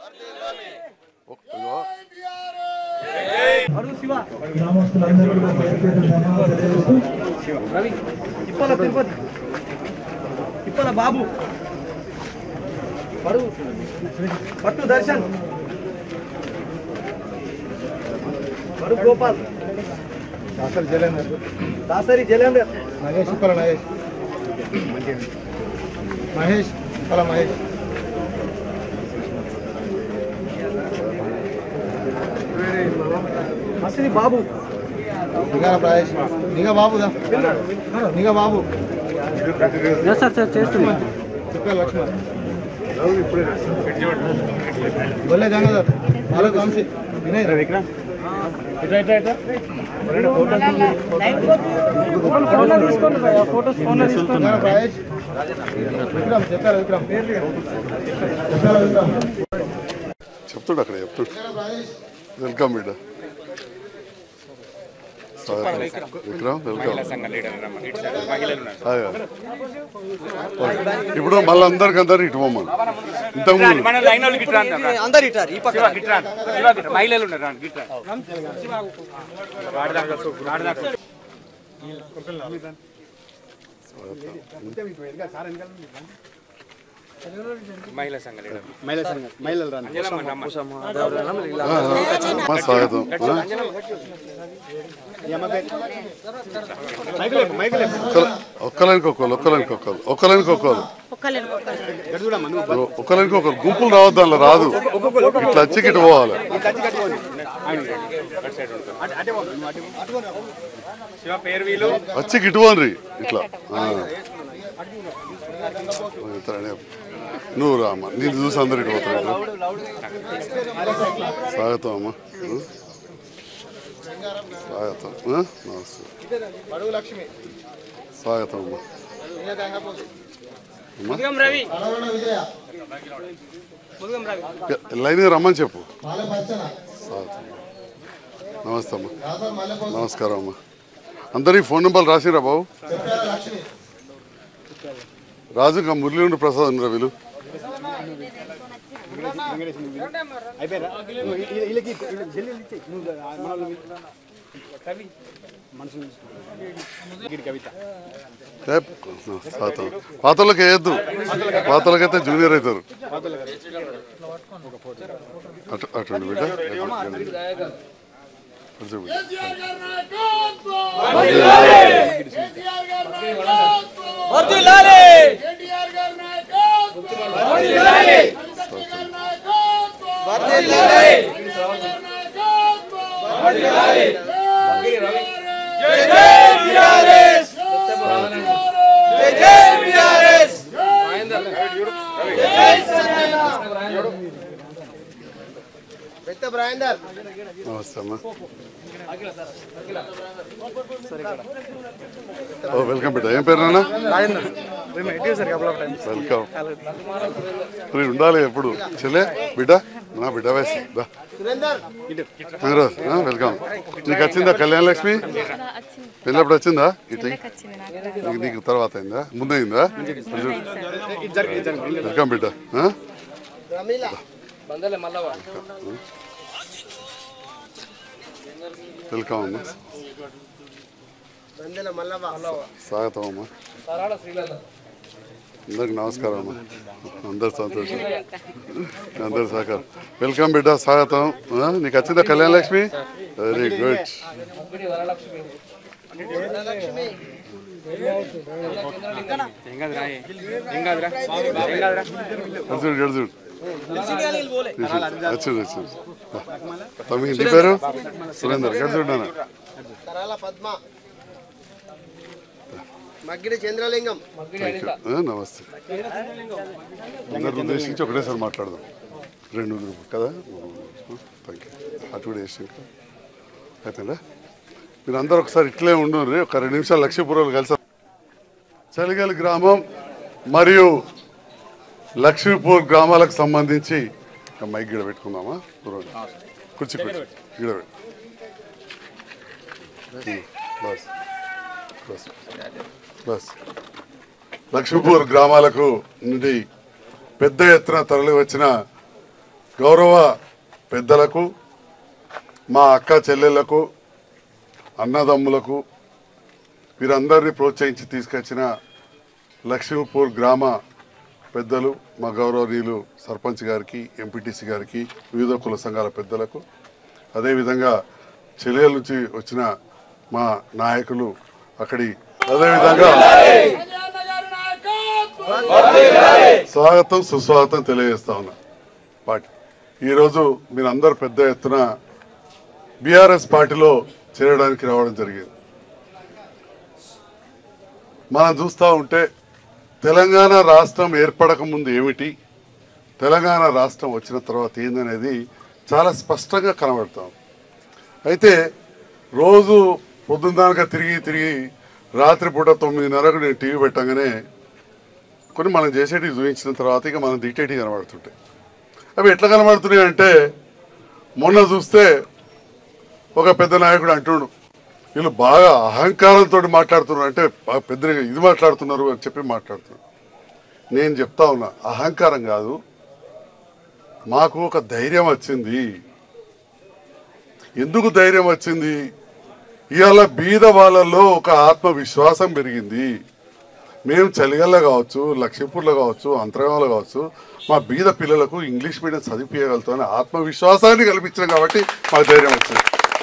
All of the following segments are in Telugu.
ఒక్- ఇదిగో, గ్రామస్తులందరికీ కూడా పేరు పేరు ధన్యవాదాలు తెలియజేస్తూ తిప్పల తిరుపతి తిప్పల బాబు పడు పట్టు దర్శన్ పడు గోపాల్ దాసరి జలేందర్ దాసరి జలేందర్ మహేష్ ఉప్పల మహేష్ మహేష్ ఉప్పల మహేష్ మసిరి బాబు నిఘా మహేష్ నిఘా బాబుదా నిఘా బాబు సార్ సార్ చేస్తున్నా చుక్కల లక్ష్మణ్ గొల్లె గంగాధర్ ఆలోక్ వంశీ వినయ్ విక్రమ్ ఫోటోస్ ఫోన్ నిఘా మహేష్ విక్రమ్ చెప్పాల విక్రమ్ చెప్పాల విక్రమ్ చెప్తుడు అక్కడ చెప్తుడు వెల్కమ్ బిడ్డ స్వాగతం. Vikram welcome hi. ఇప్పుడు మళ్ళీ అందరికి అందరు ఇటు పోమని ఇంతకుముందు మన లైన్ వాళ్ళు గిట్రా అన్నారు. అందరు ఇటారు ఈ పక్క శివ గిట్రా అన్నారు. శివ గిట్రా. మహిళలు ఉన్నారు రా, గిట్రా వాడదాకా వాడదాకా మహిళా సంఘ లీడర్ అంజలమ్మ రమ్మ. మా స్వాగతం ఆ? ఒక్కల- ఒక్కలనికి ఒక్కరు ఒక్కలనికి ఒక్కరు ఒక్కలనికి ఒక్కరు ఒక్కలనికి ఒకరు గుంపులు రావద్దు అందులో రాదు ఇట్లా వచ్చి ఇటు పోవాలి శివ పేరు వీలు వచ్చి ఇటు పోన్రి ఇట్లా ఆ. ఇతరనే. నువ్వు రా అమ్మ నేను చూసి అందరు ఇటు పోతారు ఇటు. స్వాగతం అమ్మా ఆ? స్వాగతం ఆ? నమస్తే బడుగు లక్ష్మి స్వాగతం అమ్మా నిఘా గంగాపోతు ముదుగం రవి అలవడ విజయ ముదుగం రవి లైన్గా రమ్మని చెప్పు పాలె పచ్చన స్వాగతం నమస్తే అమ్మా దాసర్ మల్లెపోతు నమస్కారం అమ్మా అందరికి ఫోన్ నెంబర్లు రాసిరా బాబు చెప్పాల లక్ష్మి రాజు ఇంకా మురళీంద్ర ప్రసాద్ ఉన్నారు వీళ్ళు ఏ, పాత పాతలకు వేయద్దు పాతలకైతే జూనియర్ అవుతారు అటు అటు బిడ్డ అటు చూడు. పెద్ద బ్రాయందర్ నమస్తే అమ్మా ఓ వెల్కమ్ బిడ్డ ఏం పేరు నాన్న వెల్కమ్ మరి ఉండాలి ఎప్పుడు చెల్లె బిడ్డ నా బిడ్డ వయసు దా సురేందర్ హంగరాజ్, ఆ, వెల్కమ్ నీకు వచ్చిందా కళ్యాణ లక్ష్మి పెళ్ళప్పుడు వచ్చిందా ఇటు నీకు నీకు తర్వాత అయిందా ముందు అయిందా వెల్కమ్ బిడ్డ ఆ? రమీల వెల్కమ్ అమ్మా నందెల మల్లవ్వ స్వాగతం అమ్మా అందరికి నమస్కారం అమ్మా అందరు సంతోషం అందరు సహకారం వెల్కమ్ బిడ్డ స్వాగతం ఆ, నీకు వచ్చిందా కళ్యాణ లక్ష్మి వెరీ గుడ్ ఏం కాదురా ఏం కాదురా ఏం కాదురా చూడు చూడు చూడు వచ్చాడు వచ్చాడు తమ్మి ఇంటి పేరు సురేందర్ ఇక్కడ చూడన్నా కరాల పద్మ మగ్గిడి చంద్రలింగం నమస్తే అందరు ఉద్దేశించి ఒకటేసారి మాట్లాడదాం రెండు గ్రూప్ కదా థ్యాంక్ యూ అటు కూడా వేసి అయితేనా మీరు అందరు ఒకసారి ఇట్లే ఉండు ఒక రెండు నిమిషాలు లక్ష్మీపురాలు కలిసి చలిగల్ గ్రామం మరియు లక్ష్మీపూర్ గ్రామాలకు సంబంధించి ఒక మైక్ గిడ పెట్టుకుందామా దూరం కుర్చీ కుర్చీ గిడ పెట్టు ఉమ్, బస్ బస్ బస్ లక్ష్మీపూర్ గ్రామాలకు నుండి పెద్ద ఎత్తున తరలి వచ్చిన గౌరవ పెద్దలకు మా అక్క చెల్లెళ్లకు అన్నదమ్ములకు వీరందరినీ ప్రోత్సహించి తీసుకొచ్చిన లక్ష్మీపూర్ గ్రామ పెద్దలు మా గౌరవనీయులు సర్పంచ్ గారికి ఎంపీటీసీ గారికి వివిధ కుల సంఘాల పెద్దలకు అదేవిధంగా చెల్లెల నుంచి వచ్చిన మా నాయకులు అక్కడి అదేవిధంగా స్వాగతం సుస్వాగతం తెలియజేస్తా ఉన్నా పార్టీ ఈరోజు మీరందరూ పెద్ద ఎత్తున బీఆర్ఎస్ పార్టీలో చేరడానికి రావడం జరిగింది మనం చూస్తూ ఉంటే తెలంగాణ రాష్ట్రం ఏర్పడక ముందు ఏమిటి తెలంగాణ రాష్ట్రం వచ్చిన తర్వాత ఏందనేది చాలా స్పష్టంగా కనబడతాం అయితే రోజు పొద్దున్నదాకా తిరిగి తిరిగి రాత్రిపూట తొమ్మిదిన్నరకు నేను టీవీ పెట్టగానే కొన్ని మనం చేసేటివి చూపించిన తర్వాత ఇక మనం దిట్టేటి కనబడుతుంటాయి అవి ఎట్లా కనబడుతున్నాయి అంటే మొన్న చూస్తే ఒక పెద్ద నాయకుడు అంటుండు వీళ్ళు బాగా అహంకారంతో మాట్లాడుతున్నారు అంటే బాగా పెద్ద ఇది మాట్లాడుతున్నారు అని చెప్పి మాట్లాడుతున్నారు నేను చెప్తా ఉన్నా అహంకారం కాదు మాకు ఒక ధైర్యం వచ్చింది ఎందుకు ధైర్యం వచ్చింది ఇవాళ బీద వాళ్ళలో ఒక ఆత్మవిశ్వాసం పెరిగింది మేము చలిగల్ల కావచ్చు లక్ష్మీపూర్లో కావచ్చు అంతరంగంలో కావచ్చు మా బీద పిల్లలకు ఇంగ్లీష్ మీడియం చదివించగలుగుతామని ఆత్మవిశ్వాసాన్ని కల్పించాం కాబట్టి మాకు ధైర్యం వచ్చింది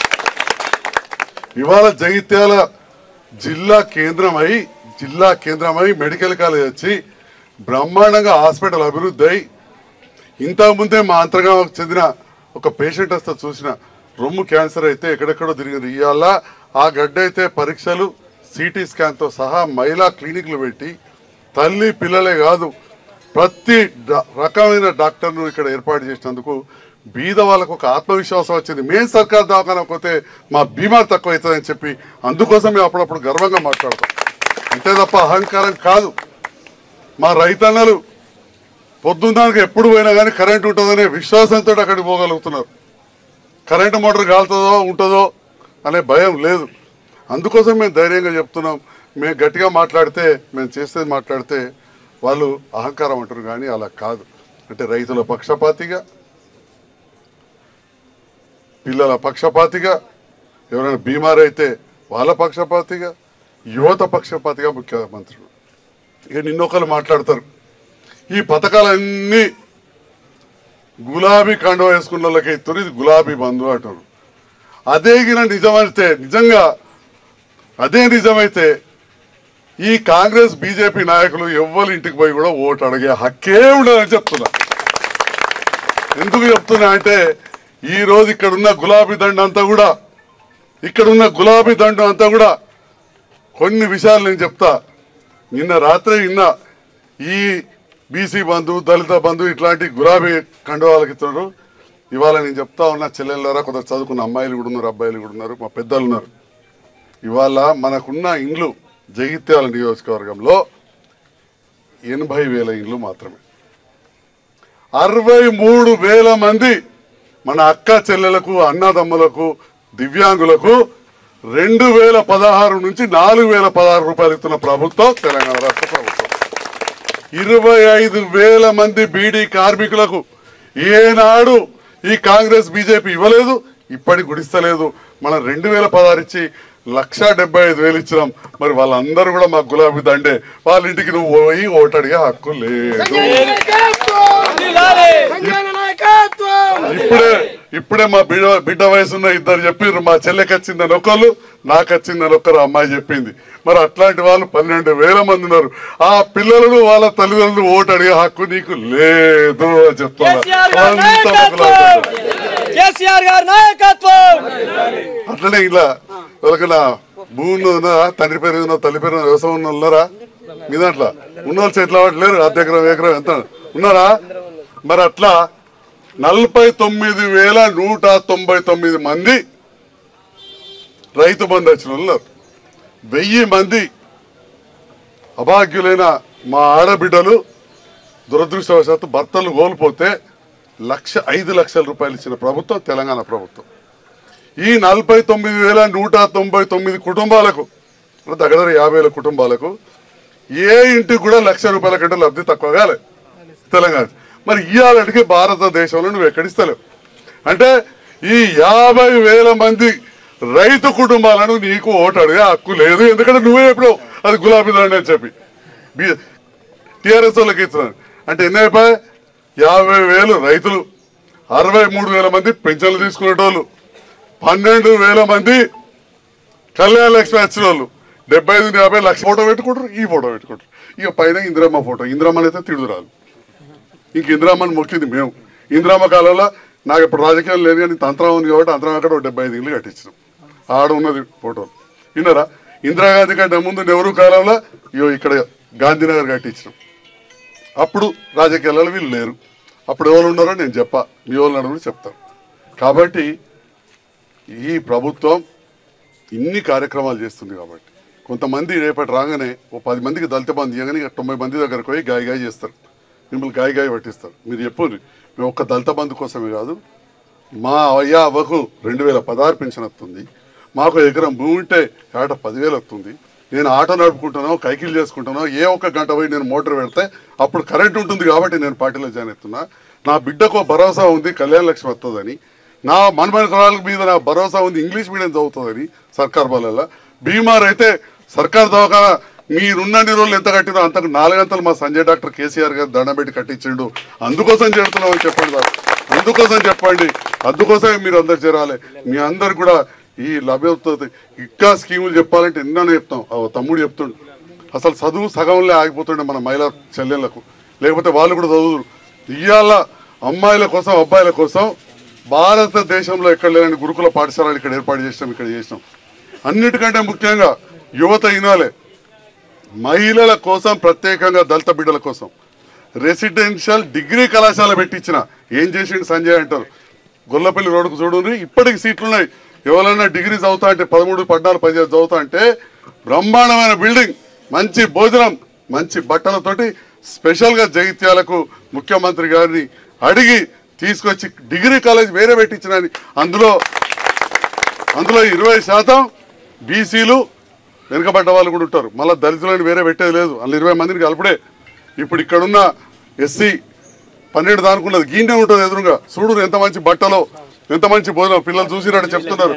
ఇవాళ జగిత్యాల జిల్లా కేంద్రమై జిల్లా కేంద్రమై మెడికల్ కాలేజ్ వచ్చి బ్రహ్మాండంగా హాస్పిటల్ అభివృద్ధి అయి ఇంతకుముందే మా అంతర్గామకు చెందిన ఒక పేషెంట్ వస్తే చూసిన రొమ్ము క్యాన్సర్ అయితే ఎక్కడెక్కడో తిరిగింది ఇవాళ ఆ గడ్డ అయితే పరీక్షలు సిటీ స్కాన్తో సహా మహిళా క్లినిక్లు పెట్టి తల్లి పిల్లలే కాదు ప్రతి డ- రకమైన డాక్టర్ను ఇక్కడ ఏర్పాటు చేసినందుకు బీద వాళ్ళకు ఒక ఆత్మవిశ్వాసం వచ్చింది మేం సర్కార్ దవాఖానా పోతే మా బీమా తక్కువ అవుతుందని చెప్పి అందుకోసం మేము అప్పుడప్పుడు గర్వంగా మాట్లాడతాం అంతే తప్ప అహంకారం కాదు మా రైతన్నలు పొద్దున్నాక ఎప్పుడు పోయినా కానీ కరెంట్ ఉంటుందనే విశ్వాసంతో అక్కడికి పోగలుగుతున్నారు కరెంటు మోటార్ కాలుతుందో ఉంటుందో అనే భయం లేదు అందుకోసం మేము ధైర్యంగా చెప్తున్నాం మేము గట్టిగా మాట్లాడితే మేము చేసేది మాట్లాడితే వాళ్ళు అహంకారం అంటారు కానీ అలా కాదు అంటే రైతుల పక్షపాతిగా పిల్లల పక్షపాతిగా ఎవరైనా బీమార్ అయితే వాళ్ళ పక్షపాతిగా యువత పక్షపాతిగా ముఖ్యమంత్రులు ఇక నిన్నొకరు మాట్లాడతారు ఈ పథకాలన్నీ గులాబీ కండువ వేసుకున్న వాళ్ళకి ఇస్తారు ఇది గులాబీ బంధు అంటారు అదే గిన నిజమైతే నిజంగా అదే నిజమైతే ఈ కాంగ్రెస్ బీజేపీ నాయకులు ఎవ్వరి ఇంటికి పోయి కూడా ఓటు అడిగే హక్కే ఉండదని చెప్తున్నా ఎందుకు చెప్తున్నా అంటే ఈ రోజు ఇక్కడున్న గులాబీ దండ అంతా కూడా ఇక్కడున్న గులాబీ దండం అంతా కూడా కొన్ని విషయాలు నేను చెప్తా నిన్న రాత్రి నిన్న ఈ బీసీ బంధు దళిత బంధు ఇట్లాంటి గులాబీ కండువాలకు ఇస్తున్నారు ఇవాళ నేను చెప్తా ఉన్నా చెల్లెళ్ళారా కొంత చదువుకున్న అమ్మాయిలు కూడా ఉన్నారు అబ్బాయిలు కూడా ఉన్నారు మా పెద్దలు ఉన్నారు ఇవాళ మనకున్న ఇండ్లు జగిత్యాల నియోజకవర్గంలో ఎనభై వేల ఇండ్లు మాత్రమే అరవై మూడు వేల మంది మన అక్క చెల్లెలకు అన్నదమ్ములకు దివ్యాంగులకు రెండు వేల పదహారు నుంచి నాలుగు వేల పదహారు రూపాయలు ఇస్తున్న ప్రభుత్వం తెలంగాణ రాష్ట్ర ప్రభుత్వం ఇరవై ఐదు వేల మంది బీడీ కార్మికులకు ఏనాడు ఈ కాంగ్రెస్ బీజేపీ ఇవ్వలేదు ఇప్పటికి గుడిస్తలేదు మనం రెండు వేల పదహారు ఇచ్చి లక్ష డెబ్బై ఐదు వేలు ఇచ్చినాం మరి వాళ్ళందరూ కూడా మా గులాబీ దండే వాళ్ళ ఇంటికి నువ్వు పోయి ఓటడిగా హక్కు లేదు ఇప్పుడే ఇప్పుడే మా బిడ్డ బిడ్డ వయసున్న ఇద్దరు చెప్పారు మా చెల్లెకి వచ్చిందని ఒకళ్ళు నాకు వచ్చిందని ఒకరు అమ్మాయి చెప్పింది మరి అట్లాంటి వాళ్ళు పన్నెండు వేల మంది ఉన్నారు ఆ పిల్లలను వాళ్ళ తల్లిదండ్రులు ఓటు అడిగే హక్కు నీకు లేదు అని చెప్తున్నా కేసీఆర్ గారి అంత నాయకత్వం ఒకలాగా. కేసీఆర్ గారి నాయకత్వం అట్లనే ఇలా ఎవరికైనా భూమి ఉన్నదా తండ్రి పేరు ఉందా తల్లి పేరు ఉందా, వ్యవసాయం ఉన్న ఉన్నారా మీ దాంట్లో ఉన్న వాళ్ళు చేతిలో వాటి లేరు అర్ధ ఎకరం ఎకరం ఎంత ఉన్నారా మరి అట్లా నలభై తొమ్మిది వేల నూట తొంభై తొమ్మిది మంది రైతు బంధు వచ్చిన వాళ్ళు ఉన్నారు వెయ్యి మంది అభాగ్యులైన మా ఆడబిడ్డలు దురదృష్టవశాత్తు భర్తలు కోల్పోతే లక్ష ఐదు లక్షల రూపాయలు ఇచ్చిన ప్రభుత్వం తెలంగాణ ప్రభుత్వం ఈ నలభై తొమ్మిది వేల నూట తొంభై తొమ్మిది కుటుంబాలకు అంటే దగ్గర దగ్గర యాభై వేల కుటుంబాలకు ఏ ఇంటికి కూడా లక్ష రూపాయల కంటే లబ్ధి తక్కువ కాలే తెలంగాణ మరి ఇవాళకి భారతదేశంలో నువ్వు ఎక్కడిస్తలేవు అంటే ఈ యాభై వేల మంది రైతు కుటుంబాలను నీకు ఓటు అడిగే హక్కు లేదు ఎందుకంటే నువ్వే ఎప్పుడు అది గులాబీ దండ అని చెప్పి టిఆర్ఎస్ వాళ్ళకి ఇస్తున్నాను అంటే ఎన్ని అయిపోయాయి యాభై వేలు రైతులు అరవై మూడు వేల మంది పెన్షన్లు తీసుకునేటోళ్ళు పన్నెండు వేల మంది కళ్యాణ లక్ష్మి వచ్చిన వాళ్ళు డెబ్బై ఐదు యాభై లక్ష ఫోటో పెట్టుకుంటారు ఈ ఫోటో పెట్టుకుంటారు ఇక పైన ఇందిరమ్మ ఫోటో ఇందిరమ్మని అయితే తిడుదురాలు ఇంక ఇందిరామని మొక్కింది మేము ఇందిరామ కాలంలో నాకు ఇప్పుడు రాజకీయాలు లేదు కానీ తంత్రం ఉంది కాబట్టి అంతరం అక్కడ ఒక డెబ్బై ఐదు ఇల్లు కట్టించినాం ఆడ ఉన్నది ఫోటో విన్నారా ఇందిరాగాంధీ కంటే ముందు నెహ్రూ కాలంలో ఇయో ఇక్కడ గాంధీనగర్ కట్టించినాం అప్పుడు రాజకీయాలలో వీళ్ళు లేరు అప్పుడు ఎవరు ఉన్నారో నేను చెప్పా మీ వాళ్ళు అడుగులు చెప్తాను కాబట్టి ఈ ప్రభుత్వం ఇన్ని కార్యక్రమాలు చేస్తుంది కాబట్టి కొంతమంది రేపటి రాగానే ఓ పది మందికి దళిత బంధు ఇవ్వగానే ఇక తొంభై మంది దగ్గరకు పోయి గాయ గాయ చేస్తారు మిమ్మల్ని గాయ గాయ పట్టిస్తారు మీరు చెప్పండి మేము ఒక్క దళిత బంధు కోసమే కాదు మా అయ్యా అవ్వకు రెండు వేల పదహారు పెన్షన్ వస్తుంది మాకు ఎకరం భూమి ఉంటే ఏట పదివేలు వస్తుంది నేను ఆటో నడుపుకుంటానో కైకిల్ చేసుకుంటానో ఏ ఒక్క గంట పోయి నేను మోటార్ పెడితే అప్పుడు కరెంట్ ఉంటుంది కాబట్టి నేను పార్టీలో జాయిన్ అవుతున్నా నా బిడ్డకు భరోసా ఉంది కళ్యాణ లక్ష్మి వస్తుందని నా మనమనకరాల మీద నా భరోసా ఉంది ఇంగ్లీష్ మీడియం చదువుతుందని సర్కార్ బలలో బీమార్ అయితే సర్కార్ దవాఖాన మీరున్నన్ని రోజులు ఎంత కట్టిందో అంతకు నాలుగంతలు మా సంజయ్ డాక్టర్ కేసీఆర్ గారు దండం పెట్టి కట్టించిండు అందుకోసం చేరుతున్నామని చెప్పండి సార్ అందుకోసం చెప్పండి అందుకోసమే మీరు అందరు చేరాలి మీ అందరు కూడా ఈ లభ్యత ఇంకా స్కీములు చెప్పాలంటే ఎన్నో చెప్తాం ఆ తమ్ముడు చెప్తుండు అసలు చదువు సగంలో ఆగిపోతుండే మన మహిళా చెల్లెళ్ళకు లేకపోతే వాళ్ళు కూడా చదువురు ఇవాళ అమ్మాయిల కోసం అబ్బాయిల కోసం భారతదేశంలో ఎక్కడ లేని గురుకుల పాఠశాలలు ఇక్కడ ఏర్పాటు చేసినాం ఇక్కడ చేసినాం అన్నిటికంటే ముఖ్యంగా యువత ఇనాలే మహిళల కోసం ప్రత్యేకంగా దళిత బిడ్డల కోసం రెసిడెన్షియల్ డిగ్రీ కళాశాల పెట్టించిన ఏం చేసిండు సంజయ్ అంటారు గొల్లపల్లి రోడ్డుకు చూడండి ఇప్పటికి సీట్లు ఉన్నాయి ఎవరైనా డిగ్రీ చదువుతా అంటే పదమూడు పద్నాలుగు పదిహేను చదువుతా అంటే బ్రహ్మాండమైన బిల్డింగ్ మంచి భోజనం మంచి బట్టలతోటి స్పెషల్గా జగిత్యాలకు ముఖ్యమంత్రి గారిని అడిగి తీసుకొచ్చి డిగ్రీ కాలేజ్ వేరే పెట్టించినని అందులో అందులో ఇరవై శాతం బీసీలు వెనుకబడ్డ వాళ్ళు కూడా ఉంటారు మళ్ళీ దళితులని వేరే పెట్టేది లేదు అందులో ఇరవై మందిని కలుపుడే ఇప్పుడు ఇక్కడున్న ఎస్సీ పన్నెండు దానుకున్నది గీనే ఉంటుంది ఎదురుగా చూడు ఎంత మంచి బట్టలో ఎంత మంచి భోజనం పిల్లలు చూసినట్టు చెప్తున్నారు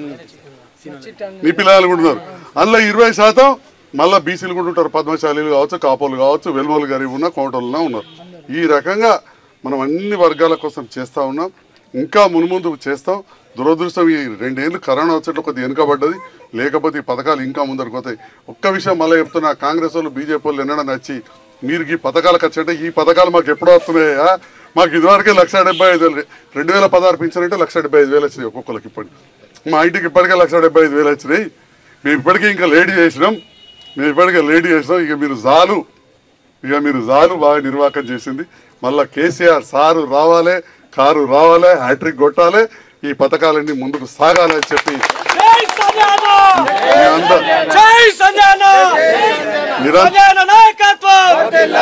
నీ పిల్లలు కూడా ఉన్నారు అందులో ఇరవై శాతం మళ్ళీ బీసీలు కూడా ఉంటారు పద్మశాలీలు కావచ్చు కాపోలు కావచ్చు వెలుమలు గరీబ్ ఉన్న కోటలున్నా ఉన్నారు ఈ రకంగా మనం అన్ని వర్గాల కోసం చేస్తా ఉన్నాం ఇంకా మున్ముందు చేస్తాం దురదృష్టం ఈ రెండేళ్ళు కరోనా వచ్చేట్లు కొద్దిగా వెనుకబడ్డది లేకపోతే ఈ పథకాలు ఇంకా ముందరికి పోతాయి ఒక్క విషయం మళ్ళీ చెప్తున్నా కాంగ్రెస్ వాళ్ళు బీజేపీ వాళ్ళు ఎన్నడూ నచ్చి మీరు ఈ పథకాలకు వచ్చంటే ఈ పథకాలు మాకు ఎప్పుడు వస్తున్నాయా మాకు ఇదివరకే లక్ష డెబ్బై ఐదు వేలు రెండు వేల పదహారు పింఛన్ అంటే లక్ష డెబ్బై ఐదు వేలు వచ్చినాయి ఒక్కొక్కరికి ఇప్పటికి మా ఇంటికి ఇప్పటికే లక్ష డెబ్బై ఐదు వేలు వచ్చినాయి మేము ఇప్పటికే ఇంకా లేడీ చేసినాం మేము ఇప్పటికే లేడీ చేసినాం ఇక మీరు జాలు ఇక మీరు జాలు బాగా నిర్వాహకం చేసింది మళ్ళా కేసీఆర్ సారు రావాలే కారు రావాలే హ్యాట్రిక్ కొట్టాలి ఈ పథకాలన్నీ ముందుకు సాగాలి అని చెప్పి జై సంజయన మీ అందరు జై సంజయన నిరంతరం సంజయన నాయకత్వం